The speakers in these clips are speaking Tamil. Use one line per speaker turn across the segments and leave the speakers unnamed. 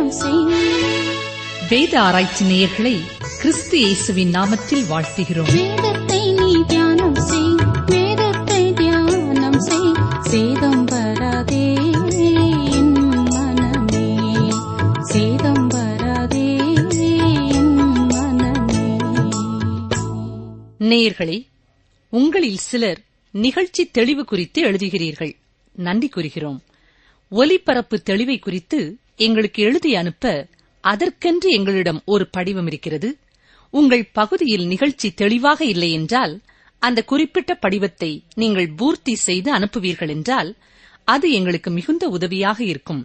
தியானம் செய்
வேத ஆராய்ச்சி நேயர்களை கிறிஸ்து இயேசுவின் நாமத்தில் வாழ்த்துகிறோம்
வேதத்தை நீ தியானம் செய் வேதத்தை தியானம் செய் சேதம் வராதே என் மனமே சேதம் வராதே என் மனமே
நேயர்களே உங்களில் சிலர் நிகழ்ச்சி தெளிவு குறித்து எழுதுகிறீர்கள் நன்றி கூறுகிறோம் ஒலிபரப்பு தெளிவை குறித்து எங்களுக்கு எழுதி அனுப்ப அதற்கென்று எங்களிடம் ஒரு படிவம் இருக்கிறது உங்கள் பகுதியில் நிகழ்ச்சி தெளிவாக இல்லை என்றால் அந்த குறிப்பிட்ட படிவத்தை நீங்கள் பூர்த்தி செய்து அனுப்புவீர்கள் என்றால் அது எங்களுக்கு மிகுந்த உதவியாக இருக்கும்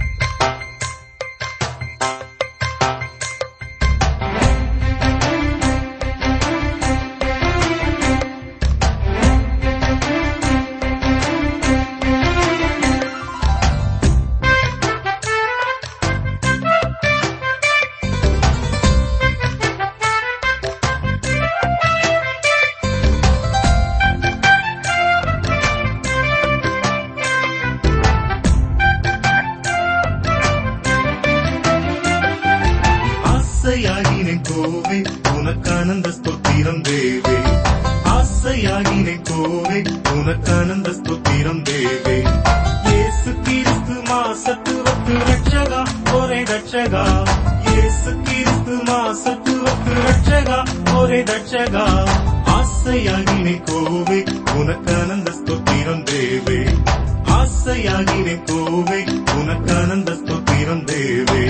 ஆசையாகினேன் கோவே உனக்கானந்த ஸ்தோத்திரம் தேவே ஆசையாகினேன் கோவே உனக்கானந்த ஸ்தோத்திரம் தேவே இயேசு கிறிஸ்து மாசத்துவத்து ரட்சகா ஒரே ரட்சகா இயேசு கிறிஸ்து மாசத்துவத்து ரட்சகா ஒரே ரட்சகா ஆசையாகினேன் கோவே உனக்கானந்த ஸ்தோத்திரம் தேவே ஆசையாகினேன் கோவே உனக்கானந்த ஸ்தோத்திரம் தேவே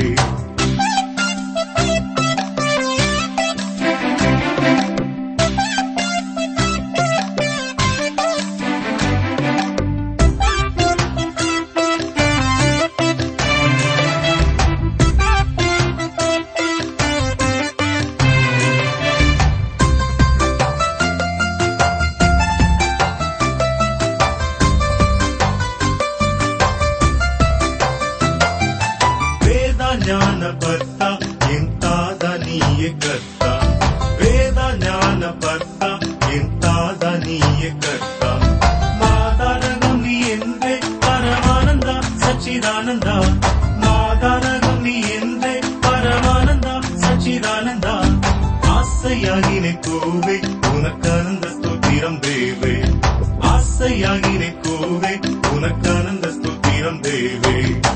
ವೇದ ಜ್ಞಾನ ಭರ್ತ ಎಂತಾದ ನೀಯೆ ಕರ್ತ ವೇದ ಜ್ಞಾನ ಭರ್ತ ಎಂತಾದ ನೀಯೆ ಕರ್ತ ಮಾದಾರಗುಂದಿ ಎಂದೇ ಪರಮಾನಂದ ಸಚ್ಚಿದಾನಂದ ಮಾದಾರಗುಂದಿ ಎಂದೇ ಪರಮಾನಂದ ಸಚ್ಚಿದಾನಂದ ஆசையாகினே கோவே உனக்கானந்த ஸ்தோத்திரம் தேவே ஆசையாகினே கோவே உனக்கானந்த ஸ்தோத்திரம் தேவே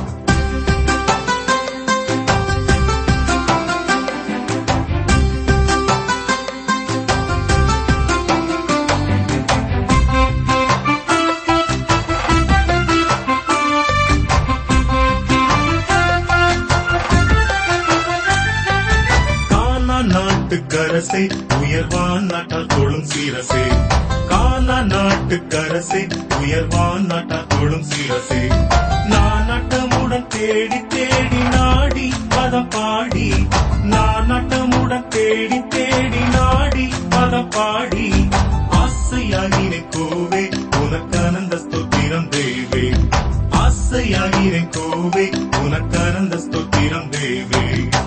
கானா நாட்டுக்கரசை உயர்வான் நாட்டால் தொழும் சீரசே கானா நாட்டுக்கரசை உயர்வான் நாட்டால் தொழும் சீரசே நான் நட்டமுடன் தேடி தேடி நாடி பதம் பாடி நான் நட்டமுடன் தேடி தேடி நாடி பதம் பாடி ஆசையாகினே கோவே உனக்கானந்த ஸ்தோத்திரம் தேவே ஆசையாகினே கோவே உனக்கானந்த ஸ்தோத்திரம் தேவே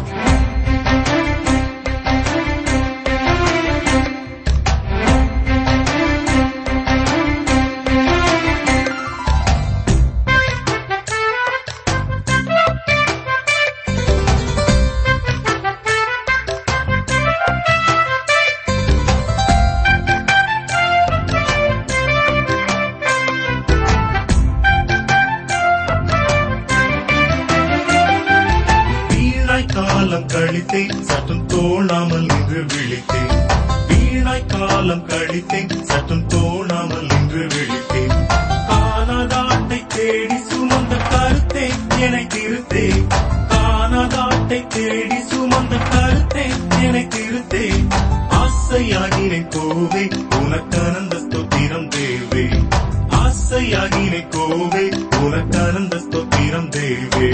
வீணாய் காலம் கழித்தேன் சற்றும் தோணாமல் நின்று விழித்தேன் வீணாய் காலம் கழித்தேன் சற்றும் தோணாமல் நின்று விழித்தேன் காணாதாட்டை தேடி சுமந்த கருத்தே என்னை திருத்தே காணாதாட்டை தேடி சுமந்த கருத்தே என்னை திருத்தே ஆசையாகினேன் கோவே உனக்கானந்த ஸ்தோத்திரம் தேவே ஆசையாகினேன் கோவே உனக்கானந்த ஸ்தோத்திரம் தேவே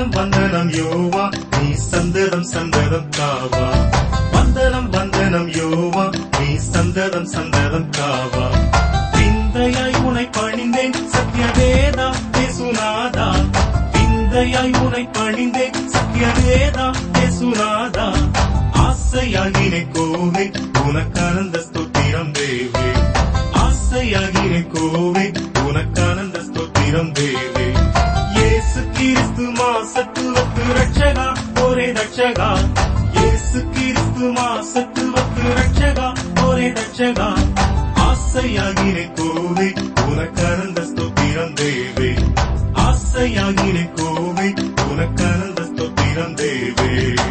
வந்தனம் வந்தனம் யோவா நீ சந்ததம் சந்ததம் காவா வந்தனம் வந்தனம் யோவா நீ சந்ததம் சந்ததம் காவா விந்தையாய் உனை பணிந்தேன் சத்யவேதா தேசுநாதா விந்தையாய் உனை பணிந்தேன் சத்யவேதா தேசுநாதா ஆசையாகினே கோவே உனக்கானந்த ஸ்தோத்திரம் தேவே ஆசையாகினே கோவே உனக்கானந்த ஸ்தோத்திரம் தேவே இயேசு கிறிஸ்து மாசத்துவத்து ரட்சகா ஒரே ரட்சகா இயேசு கிறிஸ்து மாசத்துவத்து ரட்சகா ஒரே ரட்சகா ஆசையாகினே கோவே உனக்கானந்த ஸ்தோத்திரம் தேவே ஆசையாகினே கோவே உனக்கானந்த ஸ்தோத்திரம் தேவே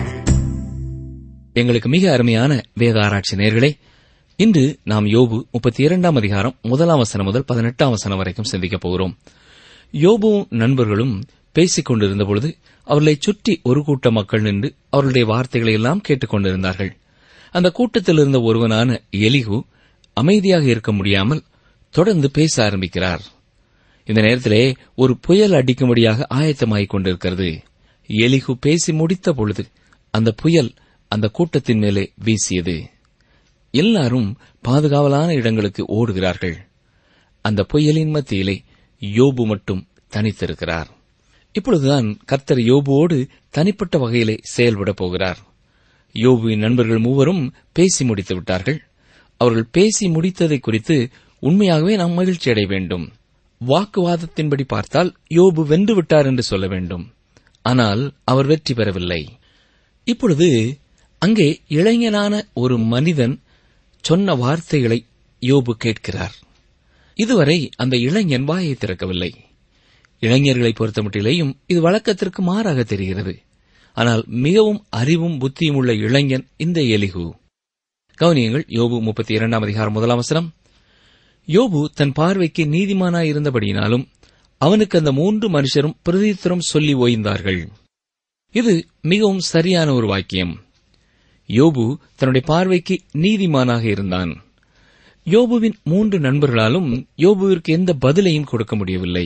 எங்களுக்கு மிக அருமையான வேத ஆராய்ச்சி நேர்களே இன்று நாம் யோபு முப்பத்தி இரண்டாம் அதிகாரம் முதலாம் வசனம் முதல் பதினெட்டாம் வசனம் வரைக்கும் சிந்திக்கப் போகிறோம் யோபுவும் நண்பர்களும் பேசிக் கொண்டிருந்த பொழுது அவர்களைச் சுற்றி ஒரு கூட்ட மக்கள் நின்று அவர்களுடைய வார்த்தைகளை எல்லாம் கேட்டுக் கொண்டிருந்தார்கள் அந்த கூட்டத்தில் இருந்த ஒருவனான எலிகு அமைதியாக இருக்க முடியாமல் தொடர்ந்து பேச ஆரம்பிக்கிறார் இந்த நேரத்திலே ஒரு புயல் அடிக்கும்படியாக ஆயத்தமாகிக் கொண்டிருக்கிறது எலிகு பேசி முடித்த பொழுது அந்த புயல் அந்த கூட்டத்தின் மேலே வீசியது எல்லாரும் பாதுகாவலான இடங்களுக்கு ஓடுகிறார்கள் அந்த புயலின் மத்தியிலே யோபு மட்டும் தனித்திருக்கிறார் இப்பொழுதுதான் கர்த்தர் யோபுவோடு தனிப்பட்ட வகையிலே செயல்பட போகிறார் யோபுவின் நண்பர்கள் மூவரும் பேசி முடித்து விட்டார்கள் அவர்கள் பேசி முடித்ததை குறித்து உண்மையாகவே நாம் மகிழ்ச்சி அடைய வேண்டும் வாக்குவாதத்தின்படி பார்த்தால் யோபு வென்று விட்டார் என்று சொல்ல வேண்டும் ஆனால் அவர் வெற்றி பெறவில்லை இப்பொழுது அங்கே இளைஞனான ஒரு மனிதன் சொன்ன வார்த்தைகளை யோபு கேட்கிறார் இதுவரை அந்த இளைஞன் வாயை திறக்கவில்லை இளைஞர்களை பொறுத்தமட்டிலேயும் இது வழக்கத்திற்கு மாறாக தெரிகிறது ஆனால் மிகவும் அறிவும் புத்தியும் உள்ள இளைஞன் இந்த எலிகு கவனியங்கள் யோபு முப்பத்தி இரண்டாம் அதிகாரம் முதலாம் அவசரம் யோபு தன் பார்வைக்கு நீதிமானாயிருந்தபடியினாலும் அவனுக்கு அந்த மூன்று மனுஷரும் பிரதித்திரம் சொல்லி ஓய்ந்தார்கள் இது மிகவும் சரியான ஒரு வாக்கியம் யோபு தன்னுடைய பார்வைக்கு நீதிமானாக இருந்தான் யோபுவின் மூன்று நண்பர்களாலும் யோபுவிற்கு எந்த பதிலையும் கொடுக்க முடியவில்லை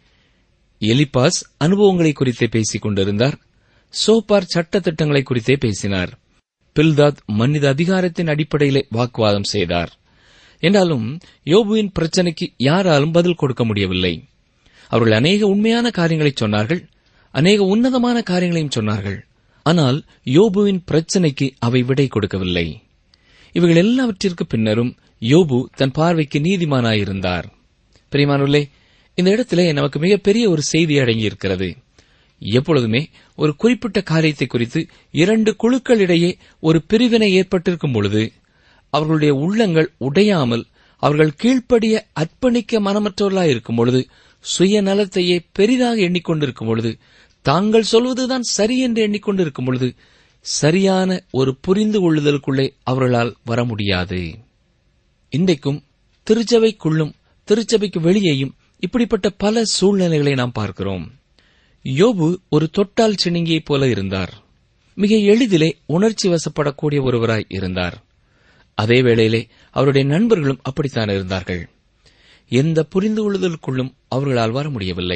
எலிபாஸ் அனுபவங்களை குறித்தே பேசிக் கொண்டிருந்தார் சோப்பார் சட்ட திட்டங்களை குறித்தே பேசினார் பில்தாத் மனித அதிகாரத்தின் அடிப்படையிலே வாக்குவாதம் செய்தார் என்றாலும் யோபுவின் பிரச்சனைக்கு யாராலும் பதில் கொடுக்க முடியவில்லை அவர்கள் அநேக உண்மையான காரியங்களை சொன்னார்கள் அநேக உன்னதமான காரியங்களையும் சொன்னார்கள் ஆனால் யோபுவின் பிரச்சனைக்கு அவை விடை கொடுக்கவில்லை இவைகள் எல்லாவற்றிற்கு பின்னரும் யோபு தன் பார்வைக்கு நீதிமானாயிருந்தார் பிரியமானுள்ளே இந்த இடத்திலே நமக்கு மிகப்பெரிய ஒரு செய்தி அடங்கியிருக்கிறது எப்பொழுதுமே ஒரு குறிப்பிட்ட காரியத்தை குறித்து இரண்டு குழுக்களிடையே ஒரு பிரிவினை ஏற்பட்டிருக்கும் பொழுது அவர்களுடைய உள்ளங்கள் உடையாமல் அவர்கள் கீழ்ப்படிய அர்ப்பணிக்க மனமற்றவர்களாய் இருக்கும் பொழுது சுயநலத்தையே பெரிதாக எண்ணிக்கொண்டிருக்கும் பொழுது தாங்கள் சொல்வதுதான் சரி என்று எண்ணிக்கொண்டிருக்கும் பொழுது சரியான ஒரு புரிந்து கொள்ளுதலுக்குள்ளே அவர்களால் வர முடியாது இன்றைக்கும் திருச்சபைக்குள்ளும் திருச்சபைக்கு வெளியேயும் இப்படிப்பட்ட பல சூழ்நிலைகளை நாம் பார்க்கிறோம் யோபு ஒரு தொட்டால் சிணுங்கியைப் போல இருந்தார் மிக எளிதிலே உணர்ச்சி வசப்படக்கூடிய ஒருவராய் இருந்தார் அதே வேளையிலே அவருடைய நண்பர்களும் அப்படித்தான் இருந்தார்கள் எந்த புரிந்து கொள்ளுதலுக்குள்ளும் அவர்களால் வர முடியவில்லை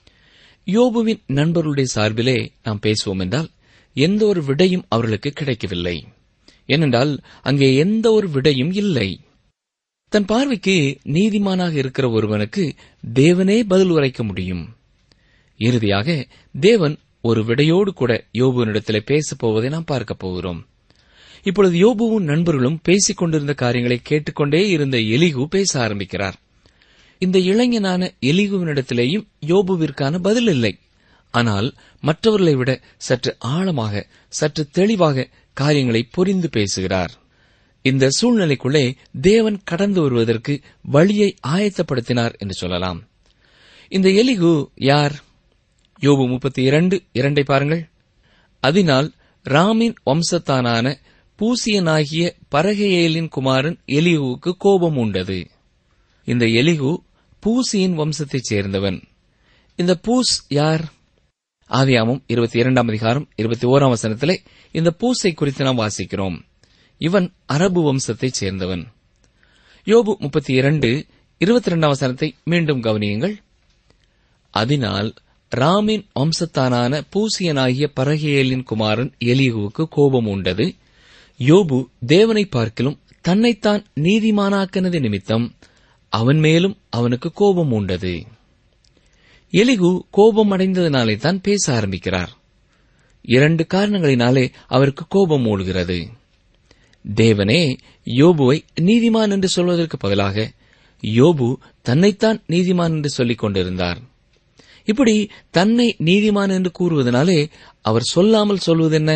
யோபுவின் நண்பர்களுடைய சார்பிலே நாம் பேசுவோம் என்றால் எந்த ஒரு விடையும் அவர்களுக்கு கிடைக்கவில்லை ஏனென்றால் அங்கே எந்த ஒரு விடையும் இல்லை தன் பார்வைக்கு நீதிமானாக இருக்கிற ஒருவனுக்கு தேவனே பதில் உரைக்க முடியும் இறுதியாக தேவன் ஒரு விடையோடு கூட யோபுவினிடத்திலே பேசப் போவதை நாம் பார்க்கப் போகிறோம் இப்பொழுது யோபுவும் நண்பர்களும் பேசிக் கொண்டிருந்த காரியங்களை கேட்டுக்கொண்டே இருந்த எலிகு பேச ஆரம்பிக்கிறார் இந்த இளைஞனான எலிகுவினிடத்திலேயும் யோபுவிற்கான பதில் இல்லை ஆனால் மற்றவர்களை விட சற்று ஆழமாக சற்று தெளிவாக காரியங்களை புரிந்து பேசுகிறார் இந்த சூழ்நிலைக்குள்ளே தேவன் கடந்து வருவதற்கு வழியை ஆயத்தப்படுத்தினார் என்று சொல்லலாம் இந்த எலிகு யார் யோபு முப்பத்தி இரண்டு இரண்டை பாருங்கள் அதனால் ராமின் வம்சத்தானான பூசியனாகிய பரகையேலின் குமாரன் எலிகுவுக்கு கோபம் உண்டது இந்த எலிகு பூசியின் வம்சத்தைச் சேர்ந்தவன் இந்த பூஸ் யார் ஆதியாமம் இருபத்தி இரண்டாம் அதிகாரம் இருபத்தி ஓராம் வசனத்திலே இந்த பூசை குறித்து நாம் வாசிக்கிறோம் இவன் அரபு வம்சத்தைச் சேர்ந்தவன் யோபு முப்பத்தி இரண்டு இருபத்தி இரண்டாம் வசனத்தை மீண்டும் கவனியுங்கள் அதனால் ராமின் வம்சத்தானான பூசியனாகிய பரகேலின் குமாரன் எலிகுவுக்கு கோபம் உண்டது யோபு தேவனை பார்க்கிலும் தன்னைத்தான் நீதிமானாக்கினது நிமித்தம் அவன் மேலும் அவனுக்கு கோபம் உண்டது எலிகு கோபம் அடைந்ததினாலே தான் பேச ஆரம்பிக்கிறார் இரண்டு காரணங்களினாலே அவருக்கு கோபம் மூழ்கிறது தேவனே யோபுவை நீதிமான் என்று சொல்வதற்கு பதிலாக யோபு தன்னைத்தான் நீதிமான் என்று சொல்லிக் கொண்டிருந்தார் இப்படி தன்னை நீதிமான் என்று கூறுவதனாலே அவர் சொல்லாமல் சொல்வதென்ன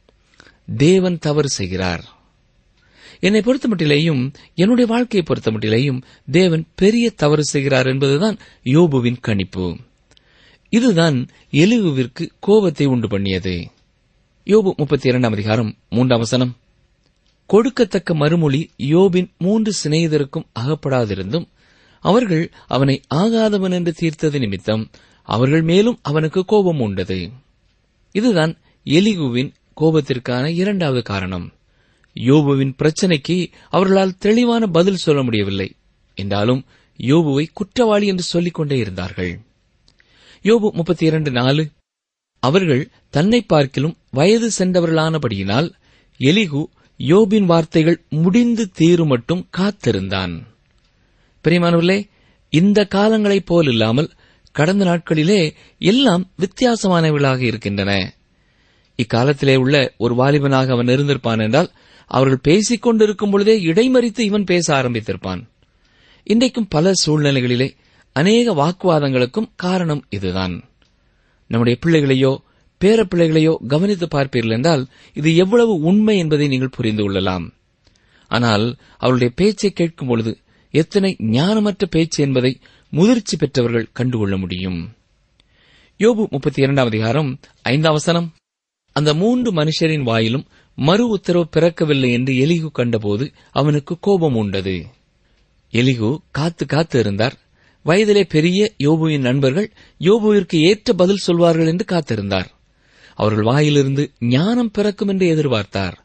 தேவன் தவறு செய்கிறார் என்னை பொறுத்தமட்டிலேயும் என்னுடைய வாழ்க்கையை பொறுத்தமட்டிலேயும் தேவன் பெரிய தவறு செய்கிறார் என்பதுதான் யோபுவின் கணிப்பு இதுதான் எலிகுவிற்கு கோபத்தை உண்டு பண்ணியது யோபு முப்பத்தி இரண்டாம் அதிகாரம் மூன்றாம் வசனம் கொடுக்கத்தக்க மறுமொழி யோபின் மூன்று சிநேகிதருக்கும் அகப்படாதிருந்தும் அவர்கள் அவனை ஆகாதவன் என்று தீர்த்தது நிமித்தம் அவர்கள் மேலும் அவனுக்கு கோபம் உண்டது இதுதான் எலிகுவின் கோபத்திற்கான இரண்டாவது காரணம் யோபுவின் பிரச்சனைக்கு அவர்களால் தெளிவான பதில் சொல்ல முடியவில்லை என்றாலும் யோபுவை குற்றவாளி என்று சொல்லிக் கொண்டே இருந்தார்கள் யோபு முப்பத்தி இரண்டு நாலு அவர்கள் தன்னை பார்க்கிலும் வயது சென்றவர்களானபடியினால் எலிகு யோபின் வார்த்தைகள் முடிந்து தீரும் மட்டும் காத்திருந்தான் பிரியமானவர்களே இந்த காலங்களைப் போல் இல்லாமல் கடந்த நாட்களிலே எல்லாம் வித்தியாசமானவர்களாக இருக்கின்றன இக்காலத்திலே உள்ள ஒரு வாலிபனாக அவன் இருந்திருப்பான் என்றால் அவர்கள் பேசிக் கொண்டிருக்கும் பொழுதே இடைமறித்து இவன் பேச ஆரம்பித்திருப்பான் இன்றைக்கும் பல சூழ்நிலைகளிலே அநேக வாக்குவாதங்களுக்கும் காரணம் இதுதான் நம்முடைய பிள்ளைகளையோ பேர பிள்ளைகளையோ கவனித்து பார்ப்பீர்கள் என்றால் இது எவ்வளவு உண்மை என்பதை நீங்கள் புரிந்து கொள்ளலாம் ஆனால் அவருடைய பேச்சை கேட்கும் பொழுது எத்தனை ஞானமற்ற பேச்சு என்பதை முதிர்ச்சி பெற்றவர்கள் கண்டுகொள்ள முடியும் யோபு முப்பத்தி இரண்டாம் அதிகாரம் ஐந்தாம் வசனம் அந்த மூன்று மனுஷரின் வாயிலும் மறு உத்தரவு பிறக்கவில்லை என்று எலிகு கண்டபோது அவனுக்கு கோபம் உண்டது எலிகு காத்து காத்து இருந்தார் வயதிலே பெரிய யோபுவின் நண்பர்கள் யோபுவிற்கு ஏற்ற பதில் சொல்வார்கள் என்று காத்திருந்தார் அவர்கள் வாயிலிருந்து ஞானம் பிறக்கும் என்று எதிர்பார்த்தார்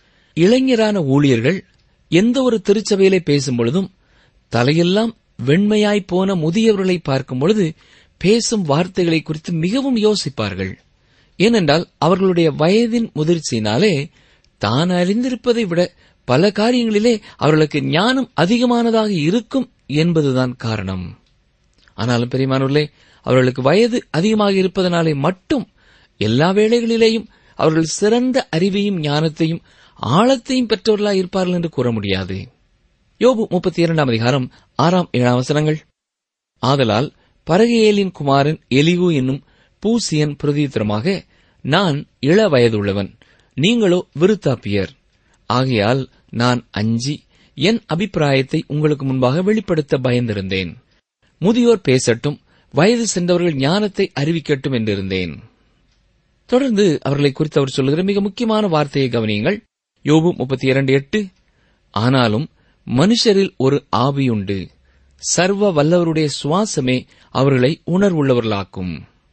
இளைஞரான ஊழியர்கள் எந்த ஒரு திருச்சபையிலே பேசும் பொழுதும் தலையெல்லாம் வெண்மையாய் போன முதியவர்களை பார்க்கும் பொழுது பேசும் வார்த்தைகளை குறித்து மிகவும் யோசிப்பார்கள் ஏனென்றால் அவர்களுடைய வயதின் முதிர்ச்சியினாலே தான் அறிந்திருப்பதை விட பல காரியங்களிலே அவர்களுக்கு ஞானம் அதிகமானதாக இருக்கும் என்பதுதான் காரணம் ஆனாலும் பெரியமானவர்களே அவர்களுக்கு வயது அதிகமாக இருப்பதனாலே மட்டும் எல்லா வேளைகளிலேயும் அவர்கள் சிறந்த அறிவையும் ஞானத்தையும் ஆழத்தையும் பெற்றவர்களாய் இருப்பார்கள் என்று கூற முடியாது யோபு முப்பத்தி இரண்டாம் அதிகாரம் ஆறாம் ஏழாம் வசனங்கள் ஆதலால் பரகையேலின் குமாரன் எலிகு என்னும் பூசியன் பிரதித்திரமாக நான் இள வயதுள்ளவன் நீங்களோ விருத்தாப்பியர் ஆகையால் நான் அஞ்சி என் அபிப்பிராயத்தை உங்களுக்கு முன்பாக வெளிப்படுத்த பயந்திருந்தேன் முதியோர் பேசட்டும் வயது சென்றவர்கள் ஞானத்தை அறிவிக்கட்டும் என்றிருந்தேன் தொடர்ந்து அவர்களை குறித்து அவர் சொல்லுகிற மிக முக்கியமான வார்த்தையை கவனியுங்கள் யோபு முப்பத்தி இரண்டு எட்டு ஆனாலும் மனுஷரில் ஒரு ஆவியுண்டு சர்வ வல்லவருடைய சுவாசமே அவர்களை உணர்வுள்ளவர்களாக்கும்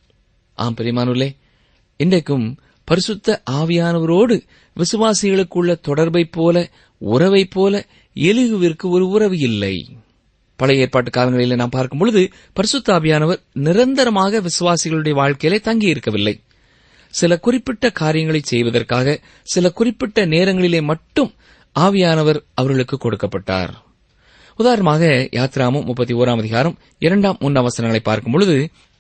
ஆம் பெரியமானுள்ளே இன்றைக்கும் பரிசுத்த ஆவியானவரோடு விசுவாசிகளுக்குள்ள தொடர்பைப் போல உறவைப் போல எலிகுவிற்கு ஒரு உறவு இல்லை பழைய ஏற்பாட்டு காலங்களில் நாம் பார்க்கும் பொழுது பரிசுத்த ஆவியானவர் நிரந்தரமாக விசுவாசிகளுடைய வாழ்க்கையிலே தங்கியிருக்கவில்லை சில குறிப்பிட்ட காரியங்களை செய்வதற்காக சில குறிப்பிட்ட நேரங்களிலே மட்டும் ஆவியானவர் அவர்களுக்கு கொடுக்கப்பட்டார் உதாரணமாக யாத்ராமம் முப்பத்தி ஓராம் அதிகாரம் இரண்டாம் மூன்றாம் வசனங்களை பார்க்கும் பொழுது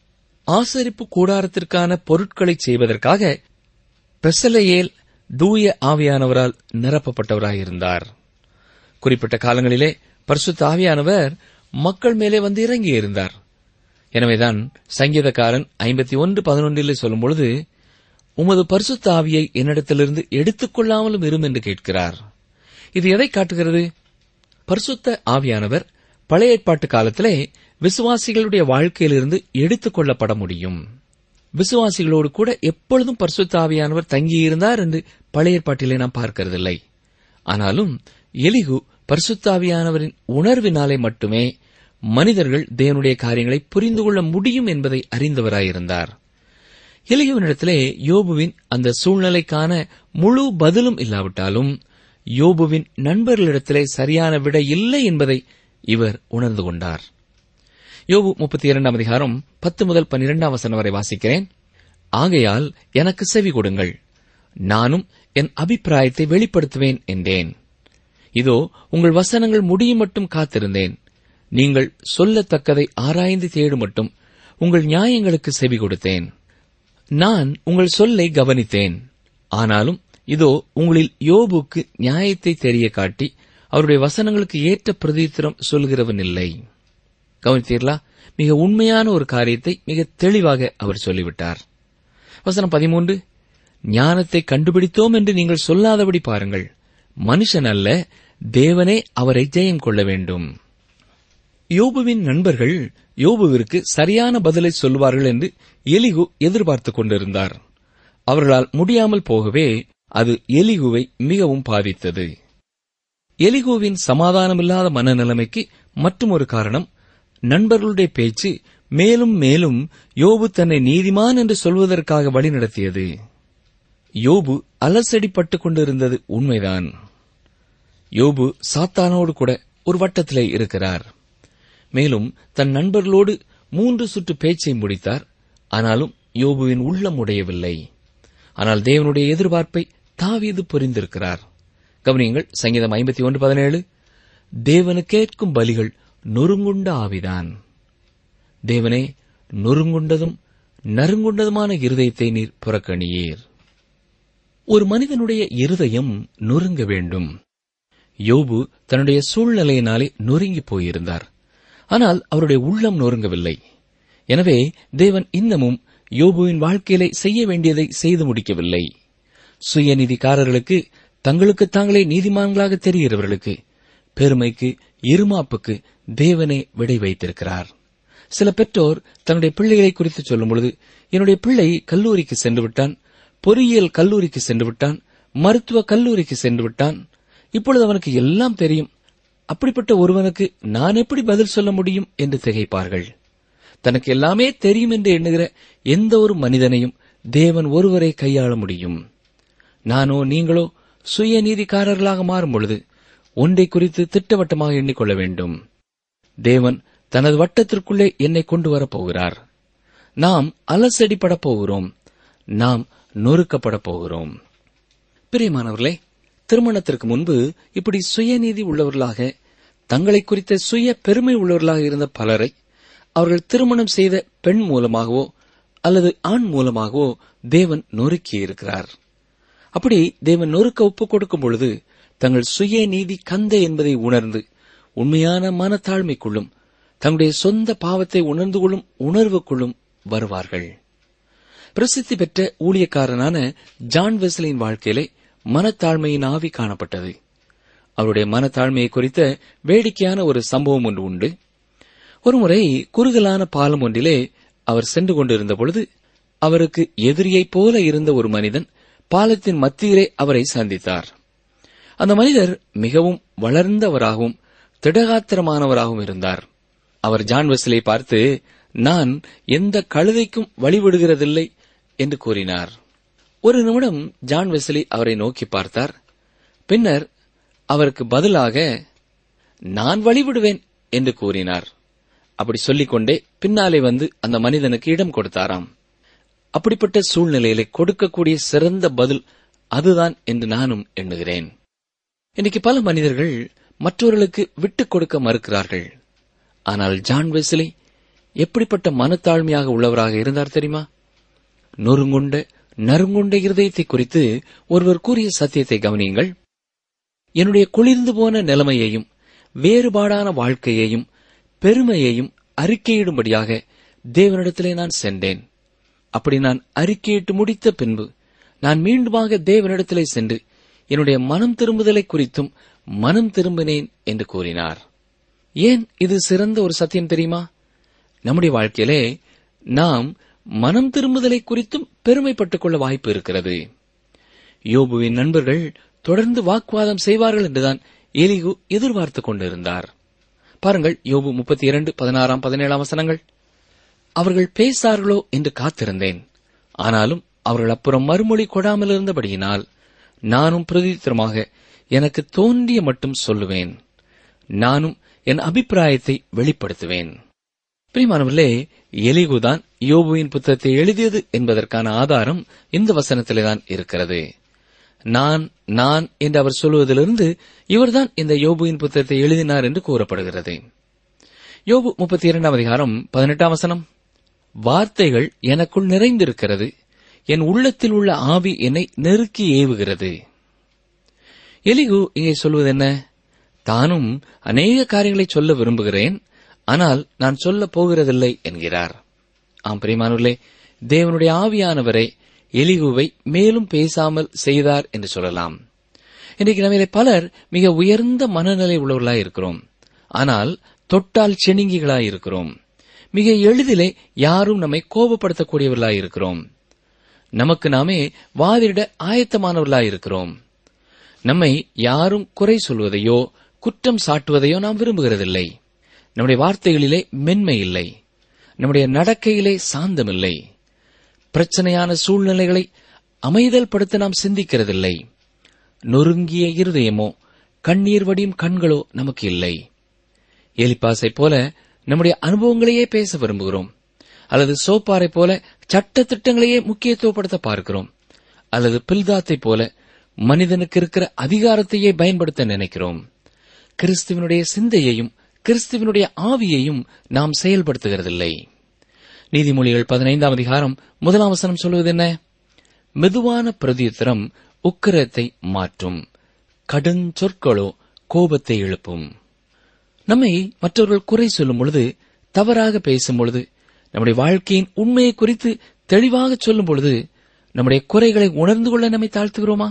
ஆசரிப்பு கூடாரத்திற்கான பொருட்களை செய்வதற்காக பெசலையேல் தூய ஆவியானவரால் நிரப்பப்பட்டவராயிருந்தார் குறிப்பிட்ட காலங்களிலே பரிசுத்த ஆவியானவர் மக்கள் மேலே வந்து இறங்கியிருந்தார் எனவேதான் சங்கீதக்காரன் ஐம்பத்தி ஒன்று பதினொன்றிலே சொல்லும் பொழுது உமது பரிசுத்த ஆவியை என்னிடத்திலிருந்து எடுத்துக் கொள்ளாமலும் இரும் என்று கேட்கிறார் இது எதை காட்டுகிறது பரிசுத்த ஆவியானவர் பழைய ஏற்பாட்டு காலத்திலே விசுவாசிகளுடைய வாழ்க்கையிலிருந்து எடுத்துக் கொள்ளப்பட முடியும் விசுவாசிகளோடு கூட எப்பொழுதும் பரிசுத்த ஆவியானவர் தங்கியிருந்தார் என்று பழைய ஏற்பாட்டிலே நாம் பார்க்கிறதில்லை ஆனாலும் எலிகு பரிசுத்தாவியானவரின் உணர்வினாலே மட்டுமே மனிதர்கள் தேவனுடைய காரியங்களை புரிந்து கொள்ள முடியும் என்பதை அறிந்தவராயிருந்தார் எலிகுவினிடத்திலே யோபுவின் அந்த சூழ்நிலைக்கான முழு பதிலும் இல்லாவிட்டாலும் யோபுவின் நண்பர்களிடத்திலே சரியான விடை இல்லை என்பதை இவர் உணர்ந்து கொண்டார் யோபு முப்பத்தி இரண்டாம் அதிகாரம் பத்து முதல் பன்னிரெண்டாம் வசனம் வரை வாசிக்கிறேன் ஆகையால் எனக்கு செவி கொடுங்கள் நானும் என் அபிப்பிராயத்தை வெளிப்படுத்துவேன் என்றேன் இதோ உங்கள் வசனங்கள் முடியும் மட்டும் காத்திருந்தேன் நீங்கள் சொல்லத்தக்கதை ஆராய்ந்து தேடும் மட்டும் உங்கள் நியாயங்களுக்கு செவி கொடுத்தேன் நான் உங்கள் சொல்லை கவனித்தேன் ஆனாலும் இதோ உங்களில் யோபுக்கு நியாயத்தை தெரிய காட்டி அவருடைய வசனங்களுக்கு ஏற்ற பிரதித்திரம் சொல்கிறவன் இல்லை கவனித்தீர்களா மிக உண்மையான ஒரு காரியத்தை மிக தெளிவாக அவர் சொல்லிவிட்டார் வசனம் பதிமூன்று ஞானத்தை கண்டுபிடித்தோம் என்று நீங்கள் சொல்லாதபடி பாருங்கள் மனுஷன் அல்ல தேவனே அவரை ஜெயம் கொள்ள வேண்டும் யோபுவின் நண்பர்கள் யோபுவிற்கு சரியான பதிலை சொல்வார்கள் என்று எலிகு எதிர்பார்த்துக் கொண்டிருந்தார் அவர்களால் முடியாமல் போகவே அது எலிகுவை மிகவும் பாதித்தது எலிகுவின் சமாதானமில்லாத மனநிலைமைக்கு மற்றொரு காரணம் நண்பர்களுடைய பேச்சு மேலும் மேலும் யோபு தன்னை நீதிமான் என்று சொல்வதற்காக வழிநடத்தியது யோபு அலசடிப்பட்டுக் கொண்டிருந்தது உண்மைதான் யோபு சாத்தானோடு கூட ஒரு வட்டத்திலே இருக்கிறார் மேலும் தன் நண்பர்களோடு மூன்று சுற்று பேச்சை முடித்தார் ஆனாலும் யோபுவின் உள்ளம் உடையவில்லை ஆனால் தேவனுடைய எதிர்பார்ப்பை தாவீது புரிந்திருக்கிறார் கவனியங்கள் சங்கீதம் ஐம்பத்தி ஒன்று பதினேழு தேவனு கேட்கும் பலிகள் நொறுங்குண்ட ஆவிதான் தேவனே நொறுங்குண்டதும் நறுங்குண்டதுமான இருதயத்தை நீர் புறக்கணியீர் ஒரு மனிதனுடைய இருதயம் நொறுங்க வேண்டும் யோபு தன்னுடைய சூழ்நிலையினாலே நொறுங்கி போயிருந்தார் ஆனால் அவருடைய உள்ளம் நொறுங்கவில்லை எனவே தேவன் இன்னமும் யோபுவின் வாழ்க்கையிலே செய்ய வேண்டியதை செய்து முடிக்கவில்லை சுயநீதிக்காரர்களுக்கு தங்களுக்கு தாங்களே நீதிமான்களாக தெரிகிறவர்களுக்கு பெருமைக்கு இருமாப்புக்கு தேவனே விடை வைத்திருக்கிறார் சில பெற்றோர் தன்னுடைய பிள்ளைகளை குறித்து சொல்லும் பொழுது என்னுடைய பிள்ளை கல்லூரிக்கு சென்று விட்டான் பொறியியல் கல்லூரிக்கு சென்று விட்டான் மருத்துவ கல்லூரிக்கு சென்று விட்டான் இப்பொழுது அவனுக்கு எல்லாம் தெரியும் அப்படிப்பட்ட ஒருவனுக்கு நான் எப்படி பதில் சொல்ல முடியும் என்று திகைப்பார்கள் தனக்கு எல்லாமே தெரியும் என்று எண்ணுகிற எந்த ஒரு மனிதனையும் தேவன் ஒருவரை கையாள முடியும் நானோ நீங்களோ சுயநீதிக்காரர்களாக மாறும் பொழுது ஒன்றை குறித்து திட்டவட்டமாக எண்ணிக்கொள்ள வேண்டும் தேவன் தனது வட்டத்திற்குள்ளே என்னை கொண்டு வரப் போகிறார் நாம் அலசடிப்படப் போகிறோம் நாம் நொறுக்கப்படப் போகிறோம் பிரியமானவர்களே திருமணத்திற்கு முன்பு இப்படி சுயநீதி உள்ளவர்களாக தங்களை குறித்த சுய பெருமை உள்ளவர்களாக இருந்த பலரை அவர்கள் திருமணம் செய்த பெண் மூலமாகவோ அல்லது ஆண் மூலமாகவோ தேவன் நொறுக்கியிருக்கிறார் அப்படி தேவன் நொறுக்க ஒப்புக் கொடுக்கும் பொழுது தங்கள் சுய நீதி கந்த என்பதை உணர்ந்து உண்மையான மனத்தாழ்மைக்குள்ளும் தங்களுடைய சொந்த பாவத்தை உணர்ந்து கொள்ளும் உணர்வுக்குள்ளும் வருவார்கள் பிரசித்தி பெற்ற ஊழியக்காரனான ஜான் வெஸ்லியின் வாழ்க்கையிலே மனத்தாழ்மையின் ஆவி காணப்பட்டது அவருடைய மனத்தாழ்மையை குறித்த வேடிக்கையான ஒரு சம்பவம் ஒன்று உண்டு ஒருமுறை குறுகலான பாலம் ஒன்றிலே அவர் சென்று கொண்டிருந்த பொழுது அவருக்கு எதிரியைப் போல இருந்த ஒரு மனிதன் பாலத்தின் மத்தியிலே அவரை சந்தித்தார் அந்த மனிதர் மிகவும் வளர்ந்தவராகவும் திடகாத்திரமானவராகவும் இருந்தார் அவர் ஜான் வெஸ்லை பார்த்து நான் எந்த கழுதைக்கும் வழிவிடுகிறதில்லை என்று கூறினார் ஒரு நிமிடம் ஜான் வெஸ்லி அவரை நோக்கி பார்த்தார் பின்னர் அவருக்கு பதிலாக நான் வழிவிடுவேன் என்று கூறினார் அப்படி சொல்லிக்கொண்டே பின்னாலே வந்து அந்த மனிதனுக்கு இடம் கொடுத்தாராம் அப்படிப்பட்ட சூழ்நிலையிலே கொடுக்கக்கூடிய சிறந்த பதில் அதுதான் என்று நானும் எண்ணுகிறேன் இன்னைக்கு பல மனிதர்கள் மற்றவர்களுக்கு விட்டுக் கொடுக்க மறுக்கிறார்கள் ஆனால் ஜான் வெஸ்லி எப்படிப்பட்ட மனத்தாழ்மையாக உள்ளவராக இருந்தார் தெரியுமா நொறுங்குண்ட நறுங்குண்ட இருதயத்தை குறித்து ஒருவர் கூறிய சத்தியத்தை கவனியுங்கள் என்னுடைய குளிர்ந்து போன நிலைமையையும் வேறுபாடான வாழ்க்கையையும் பெருமையையும் அறிக்கையிடும்படியாக தேவனிடத்திலே நான் சென்றேன் அப்படி நான் அறிக்கையிட்டு முடித்த பின்பு நான் மீண்டுமாக தேவனிடத்திலே சென்று என்னுடைய மனம் திரும்புதலை குறித்தும் மனம் திரும்பினேன் என்று கூறினார் ஏன் இது சிறந்த ஒரு சத்தியம் தெரியுமா நம்முடைய வாழ்க்கையிலே நாம் மனம் திரும்புதலை குறித்தும் பெருமைப்பட்டுக் கொள்ள வாய்ப்பு இருக்கிறது யோபுவின் நண்பர்கள் தொடர்ந்து வாக்குவாதம் செய்வார்கள் என்றுதான் எலிகு எதிர்பார்த்துக் கொண்டிருந்தார் பாருங்கள் யோபு முப்பத்தி இரண்டு பதினாறாம் பதினேழாம் வசனங்கள் அவர்கள் பேசார்களோ என்று காத்திருந்தேன் ஆனாலும் அவர்கள் அப்புறம் மறுமொழி கொடாமல் இருந்தபடியினால் நானும் பிரதித்திரமாக எனக்கு தோன்றிய மட்டும் சொல்லுவேன் நானும் என் அபிப்பிராயத்தை வெளிப்படுத்துவேன் பிரியமானவர்களே எலிகுதான் யோபுவின் புத்தகத்தை எழுதியது என்பதற்கான ஆதாரம் இந்த வசனத்திலேதான் இருக்கிறது நான் நான் என்று அவர் சொல்வதிலிருந்து இவர்தான் இந்த யோபுவின் புத்தகத்தை எழுதினார் என்று கூறப்படுகிறது யோபு முப்பத்தி இரண்டாம் அதிகாரம் பதினெட்டாம் வசனம் வார்த்தைகள் எனக்குள் நிறைந்திருக்கிறது என் உள்ளத்தில் உள்ள ஆவி என்னை நெருக்கி ஏவுகிறது எலிகு இங்கே சொல்வது என்ன தானும் அநேக காரியங்களை சொல்ல விரும்புகிறேன் ஆனால் நான் சொல்ல போகிறதில்லை என்கிறார் ஆம் பிரியமானவர்களே தேவனுடைய ஆவியானவரை எலிகுவை மேலும் பேசாமல் செய்தார் என்று சொல்லலாம் இன்றைக்கு நம்மிலே பலர் மிக உயர்ந்த மனநிலை உள்ளவர்களாய் இருக்கிறோம் ஆனால் தொட்டால் செணுங்கிகளாய் இருக்கிறோம் மிக எளிதிலே யாரும் நம்மை கோபப்படுத்தக்கூடியவர்களாய் இருக்கிறோம் நமக்கு நாமே வாதிட ஆயத்தமானவர்களாய் இருக்கிறோம் நம்மை யாரும் குறை சொல்வதையோ குற்றம் சாட்டுவதையோ நாம் விரும்புகிறதில்லை நம்முடைய வார்த்தைகளிலே மென்மை இல்லை நம்முடைய நடக்கையிலே சாந்தமில்லை பிரச்சனையான சூழ்நிலைகளை அமைதல் படுத்த நாம் சிந்திக்கிறதில்லை நொறுங்கிய இருதயமோ கண்ணீர் வடியும் கண்களோ நமக்கு இல்லை எலிப்பாசை போல நம்முடைய அனுபவங்களையே பேச விரும்புகிறோம் அல்லது சோப்பாரை போல சட்ட திட்டங்களையே முக்கியத்துவப்படுத்த பார்க்கிறோம் அல்லது பில்தாத்தை போல மனிதனுக்கு இருக்கிற அதிகாரத்தையே பயன்படுத்த நினைக்கிறோம் கிறிஸ்துவனுடைய சிந்தையையும் கிறிஸ்துவனுடைய ஆவியையும் நாம் செயல்படுத்துகிறதில்லை நீதிமொழிகள் பதினைந்தாம் அதிகாரம் முதலாம் வசனம் சொல்வது என்ன மெதுவான பிரதியுத்தரம் உக்கிரத்தை மாற்றும் கடுஞ்சொற்களோ கோபத்தை எழுப்பும் நம்மை மற்றவர்கள் குறை சொல்லும் பொழுது தவறாக பேசும் பொழுது நம்முடைய வாழ்க்கையின் உண்மையை குறித்து தெளிவாக சொல்லும் பொழுது நம்முடைய குறைகளை உணர்ந்து கொள்ள நம்மை தாழ்த்துகிறோமா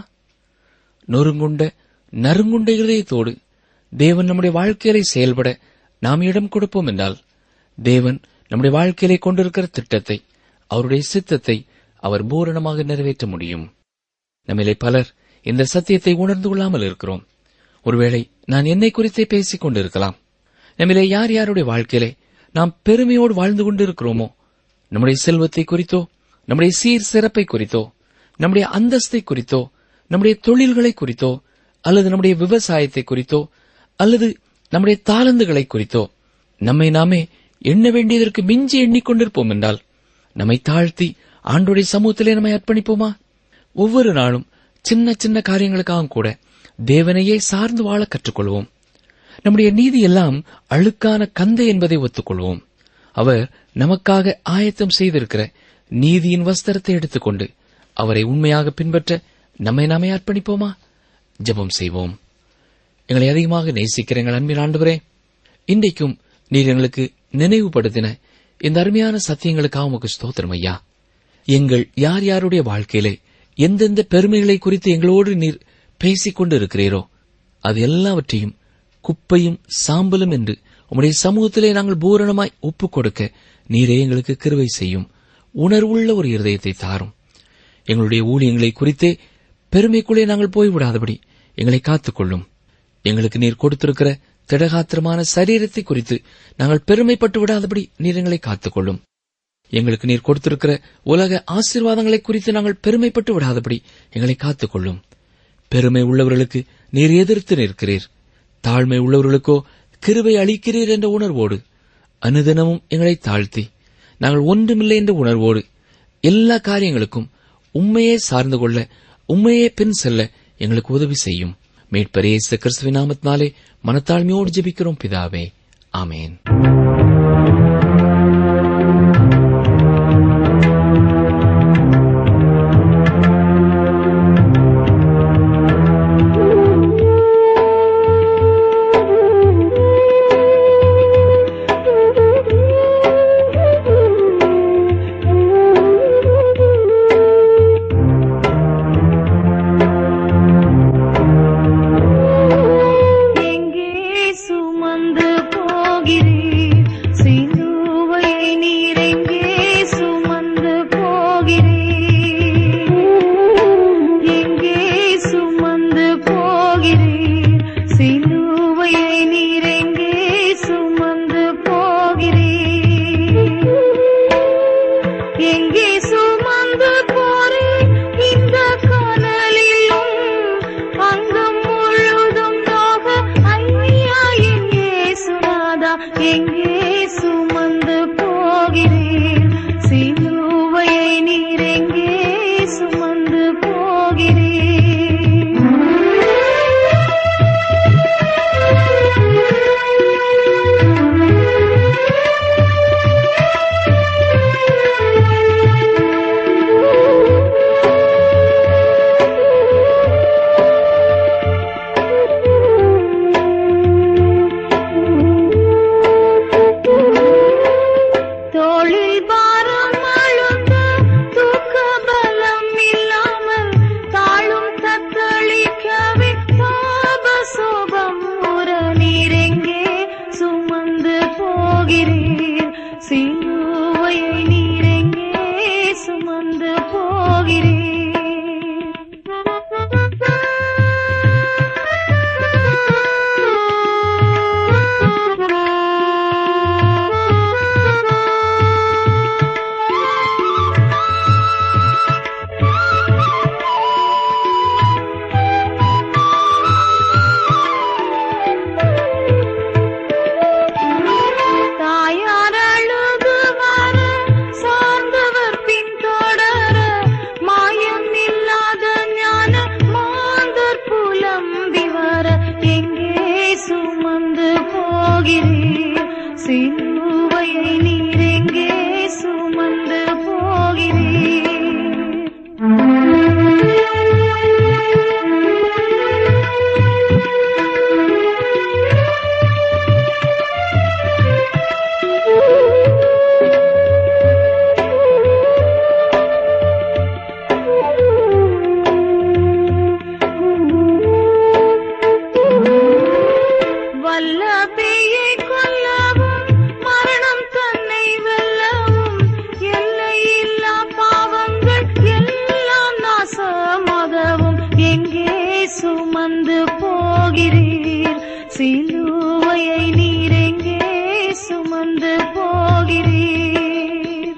நொறுங்குண்ட நறுங்குண்ட இருதயத்தோடு தேவன் நம்முடைய வாழ்க்கையிலே செயல்பட நாம் இடம் கொடுப்போம் என்றால் தேவன் நம்முடைய வாழ்க்கையிலே கொண்டிருக்கிற திட்டத்தை அவருடைய சித்தத்தை அவர் பூரணமாக நிறைவேற்ற முடியும் நம்மிலே பலர் இந்த சத்தியத்தை உணர்ந்து கொள்ளாமல் இருக்கிறோம் ஒருவேளை நான் என்னை குறித்தே பேசிக் கொண்டிருக்கலாம் நம்மிலே யார் யாருடைய வாழ்க்கையிலே நாம் பெருமையோடு வாழ்ந்து கொண்டிருக்கிறோமோ நம்முடைய செல்வத்தை குறித்தோ நம்முடைய சீர் சிறப்பை குறித்தோ நம்முடைய அந்தஸ்தை குறித்தோ நம்முடைய தொழில்களை குறித்தோ அல்லது நம்முடைய விவசாயத்தை குறித்தோ அல்லது நம்முடைய தாளந்துகளை குறித்தோ நம்மை நாமே எண்ண வேண்டியதற்கு மிஞ்சி எண்ணிக்கொண்டிருப்போம் என்றால் நம்மை தாழ்த்தி ஆண்டுடைய சமூகத்திலே நம்மை அர்ப்பணிப்போமா ஒவ்வொரு நாளும் சின்ன சின்ன காரியங்களுக்காகவும் கூட தேவனையே சார்ந்து வாழ கற்றுக்கொள்வோம் நம்முடைய நீதி எல்லாம் அழுக்கான கந்தை என்பதை ஒத்துக்கொள்வோம் அவர் நமக்காக ஆயத்தம் செய்திருக்கிற நீதியின் வஸ்திரத்தை எடுத்துக்கொண்டு அவரை உண்மையாக பின்பற்ற நம்மை நாமே அர்ப்பணிப்போமா ஜெபம் செய்வோம் எங்களை அதிகமாக நேசிக்கிற எங்கள் அன்பின் ஆண்டவரே இன்றைக்கும் நீர் எங்களுக்கு நினைவுபடுத்தின இந்த அருமையான சத்தியங்களுக்காக உமக்கு ஸ்தோத்திரம் ஐயா எங்கள் யார் யாருடைய வாழ்க்கையிலே எந்தெந்த பெருமைகளை குறித்து எங்களோடு நீர் பேசிக் கொண்டு இருக்கிறீரோ அது எல்லாவற்றையும் குப்பையும் சாம்பலும் என்று உம்முடைய சமூகத்திலே நாங்கள் பூரணமாய் ஒப்புக் கொடுக்க நீரே எங்களுக்கு கிருவை செய்யும் உணர்வுள்ள ஒரு இருதயத்தை தாரும் எங்களுடைய ஊழியங்களை குறித்தே பெருமைக்குள்ளே நாங்கள் போய்விடாதபடி எங்களை காத்துக்கொள்ளும் எங்களுக்கு நீர் கொடுத்திருக்கிற திடகாத்திரமான சரீரத்தை குறித்து நாங்கள் பெருமைப்பட்டு விடாதபடி நீர் எங்களை காத்துக்கொள்ளும் எங்களுக்கு நீர் கொடுத்திருக்கிற உலக ஆசீர்வாதங்களை குறித்து நாங்கள் பெருமைப்பட்டு விடாதபடி எங்களை காத்துக்கொள்ளும் பெருமை உள்ளவர்களுக்கு நீர் எதிர்த்து நிற்கிறீர் தாழ்மை உள்ளவர்களுக்கோ கிருபை அளிக்கிறீர் என்ற உணர்வோடு அனுதினமும் எங்களை தாழ்த்தி நாங்கள் ஒன்றுமில்லை என்ற உணர்வோடு எல்லா காரியங்களுக்கும் உண்மையே சார்ந்து கொள்ள உண்மையே பின் செல்ல எங்களுக்கு உதவி செய்யும் மீட்பரேச கிறிஸ்துவின் நாமத்தினாலே மனத்தாழ்மையோடு ஜெபிக்கிறோம் பிதாவே ஆமேன்
எங்கே சுமந்து போகிறீர் சுமந்து போகிறீர் சிலுவையை நீரெங்கே சுமந்து போகிறீர்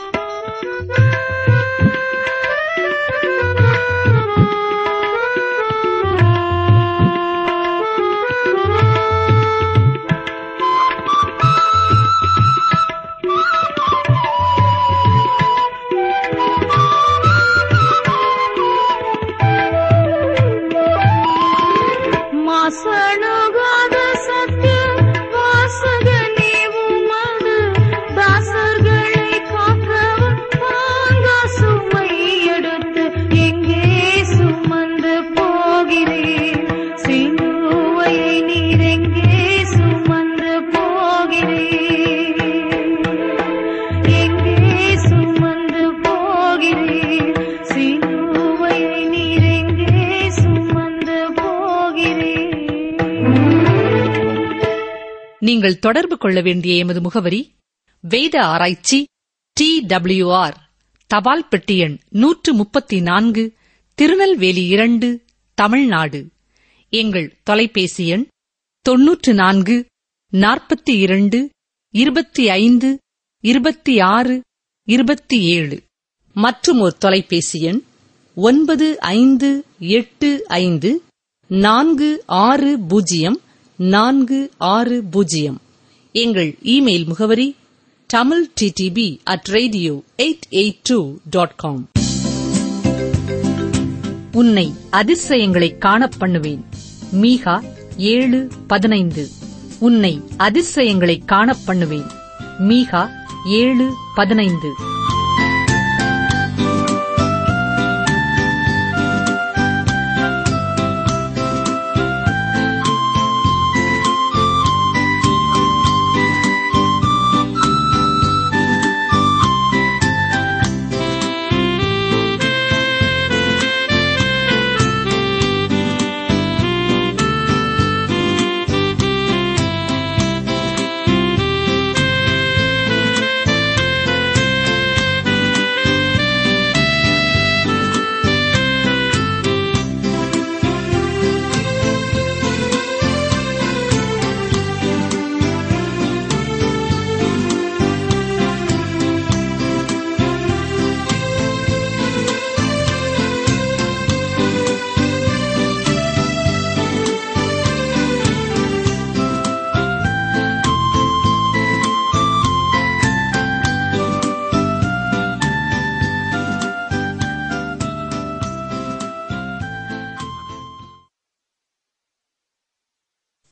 மாசணுகாத சத்திய வாசகனே உமது தாசர்களை காக்கவும் தாங்கா சுமை எடுத்து எங்கே சுமந்து போகிறேன் சிலுவையை நீர் எங்கே சுமந்து போகிறேன் எங்கே சுமந்து போகிறேன் சிலுவையை நீர் எங்கே சுமந்து போகிறேன்
நீங்கள் தொடர்பு கொள்ள வேண்டிய எமது முகவரி வேத ஆராய்ச்சி டி ஆர் தபால் பெட்டி எண் நூற்று முப்பத்தி நான்கு திருநெல்வேலி இரண்டு தமிழ்நாடு எங்கள் தொலைபேசி எண் தொன்னூற்று நான்கு நாற்பத்தி இரண்டு இருபத்தி ஐந்து இருபத்தி ஆறு இருபத்தி ஏழு மற்றும் ஒரு தொலைபேசி எண் ஒன்பது ஐந்து எட்டு ஐந்து நான்கு ஆறு பூஜ்ஜியம் நான்கு ஆறு பூஜ்ஜியம் எங்கள் இமெயில் முகவரி Tamil DTP at radio eight eight two dot com உன்னை அதிசயங்களை காணப் பண்ணுவேன் மீகா ஏழு பதினைந்து உன்னை அதிசயங்களை காணப் பண்ணுவேன் மீகா ஏழு பதினைந்து